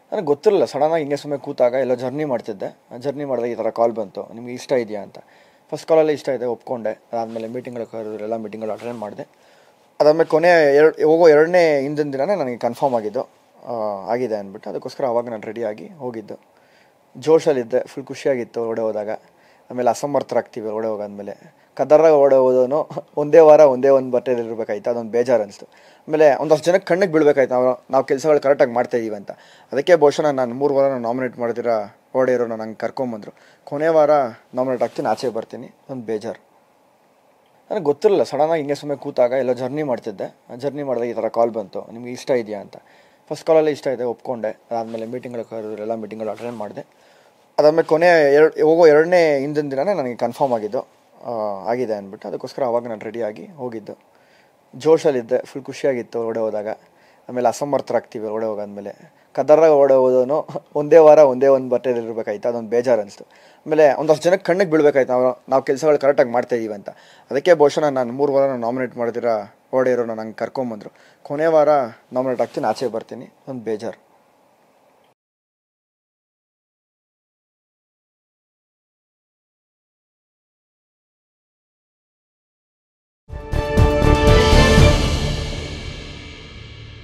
ನನಗೆ ಗೊತ್ತಿರಲಿಲ್ಲ ಸಡನ್ನಾಗಿ ಹಿಂಗೆ ಸುಮ್ಮನೆ ಕೂತಾಗ ಎಲ್ಲ ಜರ್ನಿ ಮಾಡ್ತಿದ್ದೆ ಜರ್ನಿ ಮಾಡಿದಾಗ ಈ ಥರ ಕಾಲ್ ಬಂತು ನಿಮಗೆ ಇಷ್ಟ ಇದೆಯಾ ಅಂತ ಫಸ್ಟ್ ಕಾಲಲ್ಲಿ ಇಷ್ಟ ಇದೆ ಒಪ್ಕೊಂಡೆ ಅದಾದಮೇಲೆ ಮೀಟಿಂಗ್ಗಳು ಕರೆದ್ರು ಎಲ್ಲ ಮೀಟಿಂಗ್ಗಳು ಅಟೆಂಡ್ ಮಾಡಿದೆ ಅದಾದಮೇಲೆ ಕೊನೆ ಎರಡು ಹೋಗೋ ಎರಡನೇ ಹಿಂದಿನ ದಿನನೇ ನನಗೆ ಕನ್ಫರ್ಮ್ ಆಗಿದ್ದು ಆ, ಆಗಿದೆ ಅಂದ್ಬಿಟ್ಟು ಅದಕ್ಕೋಸ್ಕರ ಅವಾಗ ನಾನು ರೆಡಿಯಾಗಿ ಹೋಗಿದ್ದು ಜೋಶಲ್ಲಿದ್ದೆ ಫುಲ್ ಖುಷಿಯಾಗಿತ್ತು ಹೊರಡೆ ಹೋದಾಗ ಆಮೇಲೆ ಅಸಮರ್ಥರಾಗ್ತೀವಿ ಹೊರಡೆ ಹೋಗಾದ್ಮೇಲೆ ಕದರಾಗ ಹೊರಡೆ ಹೋದವನು ಒಂದೇ ವಾರ ಒಂದೇ ಒಂದು ಬಟ್ಟೆಯಲ್ಲಿ ಇರಬೇಕಾಯ್ತು ಅದೊಂದು ಬೇಜಾರು ಅನಿಸ್ತು ಆಮೇಲೆ ಒಂದಷ್ಟು ಜನಕ್ಕೆ ಕಣ್ಣಿಗೆ ಬೀಳ್ಬೇಕಾಯ್ತು ನಾವು ನಾವು ಕೆಲಸಗಳು ಕರೆಕ್ಟಾಗಿ ಮಾಡ್ತಾ ಇದೀವಿ ಅಂತ ಅದಕ್ಕೆ ಬಹುಶಃ ನಾನು ಮೂರು ವಾರ ನಾಮಿನೇಟ್ ಮಾಡಿದಿರ ಹೊರಡೆ ಇರೋನು ನಂಗೆ ಕರ್ಕೊಂಬಂದರು ಕೊನೆ ವಾರ ನಾಮಿನೇಟ್ ಆಗ್ತೀನಿ ಆಚೆ ಬರ್ತೀನಿ ಒಂದು ಬೇಜಾರು ನನಗೆ ಗೊತ್ತಿರಲಿಲ್ಲ ಸಡನ್ನಾಗಿ ಹಿಂಗೆ ಸುಮ್ಮನೆ ಕೂತಾಗ ಎಲ್ಲ ಜರ್ನಿ ಮಾಡ್ತಿದ್ದೆ ಜರ್ನಿ ಮಾಡಿದಾಗ ಈ ಥರ ಕಾಲ್ ಬಂತು ನಿಮಗೆ ಇಷ್ಟ ಇದೆಯಾ ಅಂತ ಫಸ್ಟ್ ಕಾಲಲ್ಲಿ ಇಷ್ಟ ಇದೆ ಒಪ್ಕೊಂಡೆ ಅದಾದಮೇಲೆ ಮೀಟಿಂಗ್ಗಳು ಕರೆದ್ರು ಎಲ್ಲ ಮೀಟಿಂಗ್ಗಳು ಅಟೆಂಡ್ ಮಾಡಿದೆ ಅದಾದಮೇಲೆ ಕೊನೆ ಎರಡು ಹೋಗೋ ಎರಡನೇ ಹಿಂದಿನ ದಿನನೇ ನನಗೆ ಕನ್ಫರ್ಮ್ ಆಗಿದ್ದು ಆ, ಆಗಿದೆ ಅಂದ್ಬಿಟ್ಟು ಅದಕ್ಕೋಸ್ಕರ ಅವಾಗ ನಾನು ರೆಡಿಯಾಗಿ ಹೋಗಿದ್ದು ಜೋಶಲ್ಲಿದ್ದೆ ಫುಲ್ ಖುಷಿಯಾಗಿತ್ತು ಹೊರಡೆ ಹೋದಾಗ ಆಮೇಲೆ ಅಸಮರ್ಥರಾಗ್ತೀವಿ ಹೊರಡೆ ಹೋಗಾದ್ಮೇಲೆ ಕದರಾಗ ಹೊರಡೆ ಹೋದವನು ಒಂದೇ ವಾರ ಒಂದೇ ಒಂದು ಬಟ್ಟೆಯಲ್ಲಿ ಇರಬೇಕಾಯ್ತು ಅದೊಂದು ಬೇಜಾರು ಅನಿಸ್ತು ಆಮೇಲೆ ಒಂದಷ್ಟು ಜನಕ್ಕೆ ಕಣ್ಣಿಗೆ ಬೀಳ್ಬೇಕಾಯ್ತು ನಾವು ನಾವು ಕೆಲಸಗಳು ಕರೆಕ್ಟಾಗಿ ಮಾಡ್ತಾ ಇದೀವಿ ಅಂತ ಅದಕ್ಕೆ ಬಹುಶಃ ನಾನು ಮೂರು ವಾರ ನಾಮಿನೇಟ್ ಮಾಡಿದಿರ ಹೊರಡೆ ಇರೋನು ನಂಗೆ ಕರ್ಕೊಂಬಂದರು ಕೊನೆ ವಾರ ನಾಮಿನೇಟ್ ಆಗ್ತೀನಿ ಆಚೆ ಬರ್ತೀನಿ ಒಂದು ಬೇಜಾರು